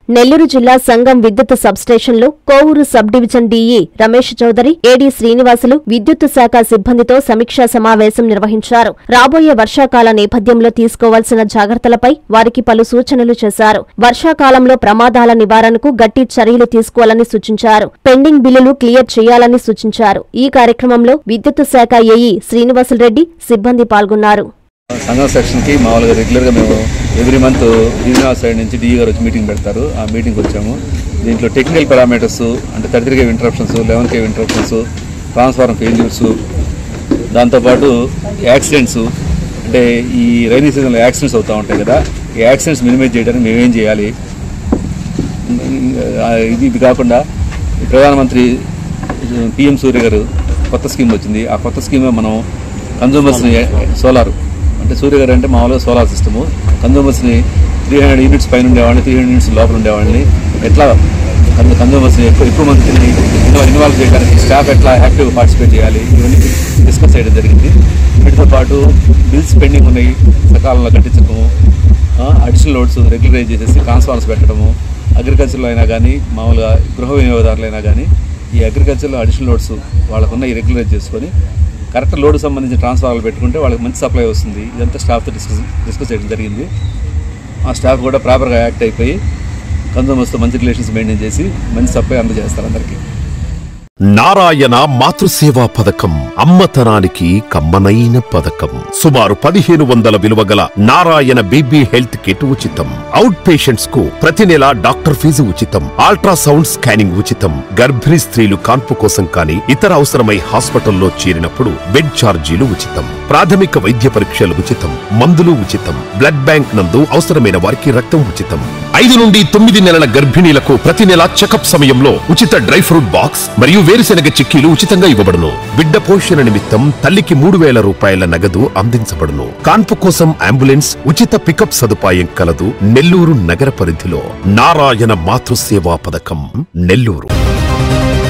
నెల్లూరు జిల్లా సంఘం విద్యుత్ సబ్స్టేషన్లో Kovur sub division DE Ramesh Chowdary AD Srinivasulu విద్యుత్ శాఖ సిబ్బందితో సమీక్షా సమావేశం నిర్వహించారు రాబోయే వర్షాకాల నేపథ్యంలో తీసుకోవాల్సిన జాగ్రత్తలపై వారికి పలు సూచనలు చేశారు వర్షాకాలంలో ప్రమాదాల నివారణకు గట్టి చర్యలు తీసుకోవాలని సూచించారు పెండింగ్ బిల్లులు క్లియర్ చేయాలని సూచించారు ఈ కార్యక్రమంలో విద్యుత్ శాఖ ఏఈ శ్రీనివాసులరెడ్డి సిబ్బంది పాల్గొన్నారు సంఘం సెక్షన్కి మామూలుగా రెగ్యులర్గా మేము ఎవ్రీ మంత్ డివిజనల్ సైడ్ నుంచి డిఈ గారు వచ్చి మీటింగ్ పెడతారు ఆ మీటింగ్కి వచ్చాము దీంట్లో టెక్నికల్ పారామీటర్స్ అంటే thirty three KV interruptions eleven KV interruptions transformer failures దాంతోపాటు యాక్సిడెంట్స్ అంటే ఈ రైనీ సీజన్లో యాక్సిడెంట్స్ అవుతూ ఉంటాయి కదా ఈ యాక్సిడెంట్స్ మినిమైజ్ చేయడానికి మేమేం చేయాలి ఆ, ఇది ఇది కాకుండా ఈ ప్రధానమంత్రి పిఎం సూర్య గారు కొత్త స్కీమ్ వచ్చింది ఆ కొత్త స్కీమ్ మనం కన్జ్యూమర్స్ని సోలార్ అంటే సూర్య గారు అంటే మామూలుగా సోలార్ సిస్టము కన్జ్యూమర్స్ని త్రీ హండ్రెడ్ యూనిట్స్ పైన ఉండేవాడిని త్రీ హండ్రెడ్ యూనిట్స్ లోపల ఉండేవాడిని ఎట్లా కన్జ్యూమర్స్ని ఎక్కువ ఎక్కువ మందిని ఇన్వాల్వ్ చేయడానికి స్టాఫ్ ఎట్లా యాక్టివ్గా పార్టిసిపేట్ చేయాలి ఇవన్నీ డిస్కస్ చేయడం జరిగింది వీటితో పాటు బిల్స్ పెండింగ్ ఉన్నాయి సకాలంలో కట్టించడము అడిషనల్ లోడ్స్ రెగ్యులరైజ్ చేసేసి ట్రాన్స్ఫార్మర్స్ పెట్టడము అగ్రికల్చర్లో అయినా కానీ మామూలుగా గృహ వినియోగదారులు అయినా కానీ ఈ అగ్రికల్చర్లో అడిషనల్ లోడ్స్ వాళ్ళకున్న ఈ రెగ్యులరైజ్ చేసుకొని కరెక్ట్ లోడ్ సంబంధించిన ట్రాన్స్ఫార్మర్లు పెట్టుకుంటే వాళ్ళకి మంచి సప్లై వస్తుంది ఇదంతా స్టాఫ్తో డిస్కస్ డిస్కస్ చేయడం జరిగింది ఆ స్టాఫ్ కూడా ప్రాపర్గా యాక్ట్ అయిపోయి కన్జ్యూమర్స్తో మంచి రిలేషన్స్ మెయింటైన్ చేసి మంచి సప్లై అందజేస్తారు అందరికీ నారాయణ మాతృసేవా పథకం అమ్మతనానికి కమ్మనైన పథకం సుమారు పదిహేను వందల విలువ గల నారాయణ బీబీ హెల్త్ కిట్ ఉచితం అవుట్ పేషెంట్స్ కు ప్రతి నెల డాక్టర్ ఫీజు ఉచితం అల్ట్రాసౌండ్ స్కానింగ్ ఉచితం గర్భిణీ స్త్రీలు కాన్పు కోసం కానీ ఇతర అవసరమై హాస్పిటల్లో చేరినప్పుడు బెడ్ ఛార్జీలు ఉచితం ప్రాథమిక వైద్య పరీక్షలు ఉచితం మందులు ఉచితం బ్లడ్ బ్యాంక్ నందు అవసరమైన వారికి రక్తం ఉచితం ఐదు నుండి తొమ్మిది నెలల గర్భిణీలకు ప్రతి నెల చెకప్ సమయంలో ఉచిత డ్రై ఫ్రూట్ బాక్స్ మరియు వేరుశెనగ చిక్కీలు ఉచితంగా ఇవ్వబడును బిడ్డ పోషణ నిమిత్తం తల్లికి మూడు వేల రూపాయల నగదు అందించబడును కాన్పు కోసం అంబులెన్స్ ఉచిత పికప్ సదుపాయం కలదు నెల్లూరు నగర పరిధిలో నారాయణ మాతృసేవా పథకం నెల్లూరు